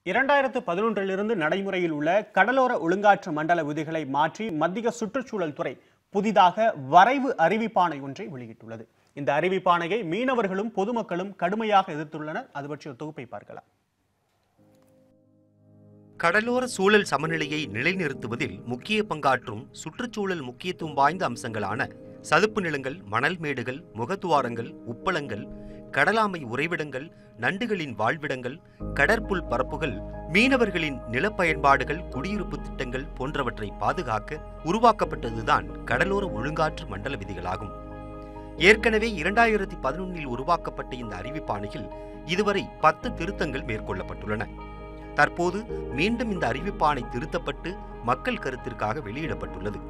இரண்டாயிரத்து பதினொன்றிலிருந்து நடைமுறையில் உள்ள கடலோர ஒழுங்காற்று மண்டல விதிகளை மாற்றி மத்திய சுற்றுச்சூழல் துறை புதிதாக வரைவு அறிவிப்பாணை ஒன்றை வெளியிட்டுள்ளது இந்த அறிவிப்பாணையை மீனவர்களும் பொதுமக்களும் கடுமையாக எதிர்த்துள்ளனர் அது பற்றிய தொகுப்பை பார்க்கலாம் கடலோர சூழல் சமநிலையை நிலைநிறுத்துவதில் முக்கிய பங்காற்றும் சுற்றுச்சூழல் முக்கியத்துவம் வாய்ந்த அம்சங்களான சதுப்பு நிலங்கள் மணல் மேடுகள் முகத்துவாரங்கள் உப்பளங்கள் கடலாமை உறைவிடங்கள் நண்டுகளின் வாழ்விடங்கள் கடற்புல் பரப்புகள் மீனவர்களின் நிலப்பயன்பாடுகள் குடியிருப்பு திட்டங்கள் போன்றவற்றை பாதுகாக்க உருவாக்கப்பட்டதுதான் கடலோர ஒழுங்காற்று மண்டல விதிகளாகும் ஏற்கனவே இரண்டாயிரத்தி பதினொன்னில் உருவாக்கப்பட்ட இந்த அறிவிப்பாணையில் இதுவரை பத்து திருத்தங்கள் மேற்கொள்ளப்பட்டுள்ளன தற்போது மீண்டும் இந்த அறிவிப்பாணை திருத்தப்பட்டு மக்கள் கருத்திற்காக வெளியிடப்பட்டுள்ளது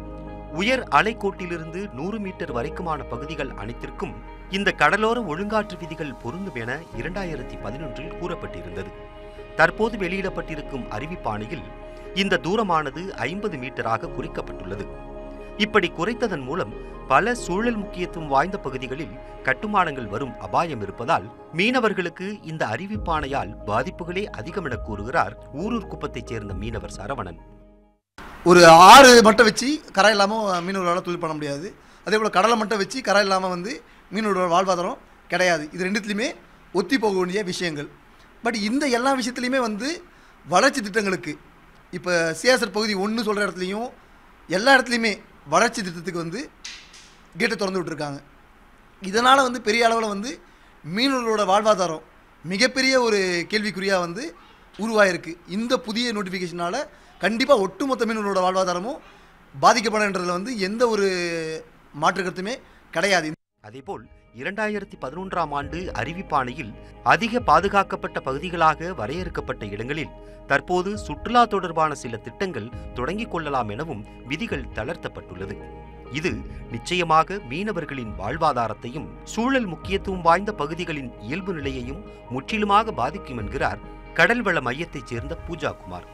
உயர் அலைக்கோட்டிலிருந்து நூறு மீட்டர் வரைக்குமான பகுதிகள் அனைத்திற்கும் இந்த கடலோர ஒழுங்காற்று விதிகள் பொருந்தும் என இரண்டாயிரத்தி பதினொன்றில் கூறப்பட்டிருந்தது தற்போது வெளியிடப்பட்டிருக்கும் அறிவிப்பாணையில் இந்த தூரமானது ஐம்பது மீட்டராக குறிக்கப்பட்டுள்ளது இப்படி குறைத்ததன் மூலம் பல சூழல் முக்கியத்துவம் வாய்ந்த பகுதிகளில் கட்டுமானங்கள் வரும் அபாயம் இருப்பதால் மீனவர்களுக்கு இந்த அறிவிப்பாணையால் பாதிப்புகளே அதிகம் என கூறுகிறார் ஊரூர் குப்பத்தைச் சேர்ந்த மீனவர் சரவணன் ஒரு ஆறு மட்டும் வச்சு கரை இல்லாமல் மீனவர்களால் தொழில் பண்ண முடியாது அதே போல் கடலை மட்டும் வச்சு கரை இல்லாமல் வந்து மீனவர்களோட வாழ்வாதாரம் கிடையாது இது ரெண்டுத்துலையுமே ஒத்தி போக வேண்டிய விஷயங்கள் பட் இந்த எல்லா விஷயத்துலையுமே வந்து வளர்ச்சி திட்டங்களுக்கு இப்போ சியாசர் பகுதி ஒன்று சொல்கிற இடத்துலையும் எல்லா இடத்துலையுமே வளர்ச்சி திட்டத்துக்கு வந்து கேட்டை திறந்து விட்டுருக்காங்க இதனால் வந்து பெரிய அளவில் வந்து மீனவர்களோட வாழ்வாதாரம் மிகப்பெரிய ஒரு கேள்விக்குறியாக வந்து உருவாயிருக்கு இந்த புதிய நோட்டிஃபிகேஷனால் கண்டிப்பாக ஒட்டுமொத்த மீனவர்களோட வாழ்வாதாரமும் பாதிக்கப்படுன்றதுல வந்து எந்த ஒரு மாற்று கருத்துமே கிடையாது அதேபோல் இரண்டாயிரத்தி பதினொன்றாம் ஆண்டு அறிவிப்பாணையில் அதிக பாதுகாக்கப்பட்ட பகுதிகளாக வரையறுக்கப்பட்ட இடங்களில் தற்போது சுற்றுலா தொடர்பான சில திட்டங்கள் தொடங்கிக் கொள்ளலாம் எனவும் விதிகள் தளர்த்தப்பட்டுள்ளது இது நிச்சயமாக மீனவர்களின் வாழ்வாதாரத்தையும் சூழல் முக்கியத்துவம் வாய்ந்த பகுதிகளின் இயல்பு நிலையையும் முற்றிலுமாக பாதிக்கும் என்கிறார் கடல்வள மையத்தைச் சேர்ந்த பூஜா குமார்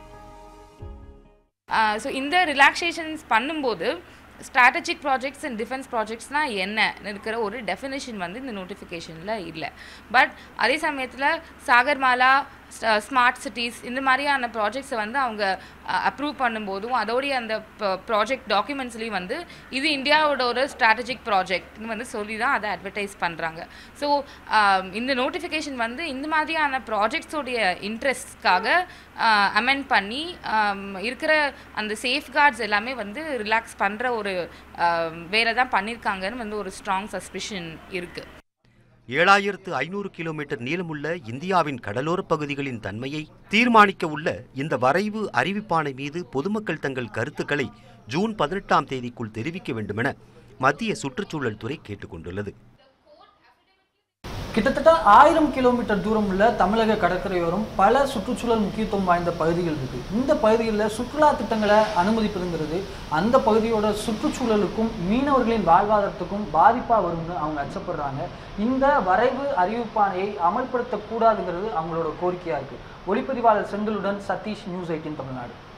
ஸோ இந்த ரிலாக்ஸேஷன்ஸ் பண்ணும்போது ஸ்ட்ராட்டஜிக் ப்ராஜெக்ட்ஸ் அண்ட் டிஃபென்ஸ் ப்ராஜெக்ட்ஸ்னால் என்ன இருக்கிற ஒரு டெஃபினேஷன் வந்து இந்த நோட்டிஃபிகேஷனில் இல்லை பட் அதே சமயத்தில் சாகர்மாலா ஸ்மார்ட் சிட்டிஸ் இந்த மாதிரியான ப்ராஜெக்ட்ஸை வந்து அவங்க அப்ரூவ் பண்ணும்போதும் அதோடைய அந்த ப்ராஜெக்ட் டாக்குமெண்ட்ஸ்லேயும் வந்து இது இந்தியாவோட ஒரு ஸ்ட்ராட்டஜிக் ப்ராஜெக்ட்னு வந்து சொல்லி தான் அதை அட்வர்டைஸ் பண்ணுறாங்க ஸோ இந்த நோட்டிஃபிகேஷன் வந்து இந்த மாதிரியான ப்ராஜெக்ட்ஸோடைய இன்ட்ரெஸ்ட்காக அமெண்ட் பண்ணி ஆம், இருக்கிற அந்த சேஃப்கார்ட்ஸ் எல்லாமே வந்து ரிலாக்ஸ் பண்ணுற ஒரு வேலை தான் பண்ணியிருக்காங்கன்னு வந்து ஒரு ஸ்ட்ராங் சஸ்பிஷன் இருக்குது ஏழாயிரத்து ஐநூறு கிலோமீட்டர் நீளமுள்ள இந்தியாவின் கடலோரப் பகுதிகளின் தன்மையை தீர்மானிக்க உள்ள இந்த வரைவு அறிவிப்பாணை மீது பொதுமக்கள் தங்கள் கருத்துக்களை ஜூன் பதினெட்டாம் தேதிக்குள் தெரிவிக்க வேண்டுமென மத்திய சுற்றுச்சூழல் துறை கேட்டுக்கொண்டுள்ளது கிட்டத்தட்ட ஆயிரம் கிலோமீட்டர் தூரம் உள்ள தமிழக கடற்கரையோரம் பல சுற்றுச்சூழல் முக்கியத்துவம் வாய்ந்த பகுதிகள் இருக்கு இந்த பகுதிகளில் சுற்றுலா திட்டங்களை அனுமதிப்பதுங்கிறது அந்த பகுதியோட சுற்றுச்சூழலுக்கும் மீனவர்களின் வாழ்வாதாரத்துக்கும் பாதிப்பாக வரும்னு அவங்க அச்சப்படுறாங்க இந்த வரைவு அறிவிப்பாணையை அமல்படுத்தக்கூடாதுங்கிறது அவங்களோட கோரிக்கையாக இருக்கு ஒளிப்பதிவாளர் செந்திலுடன் சதீஷ் நியூஸ் எயிட்டின் தமிழ்நாடு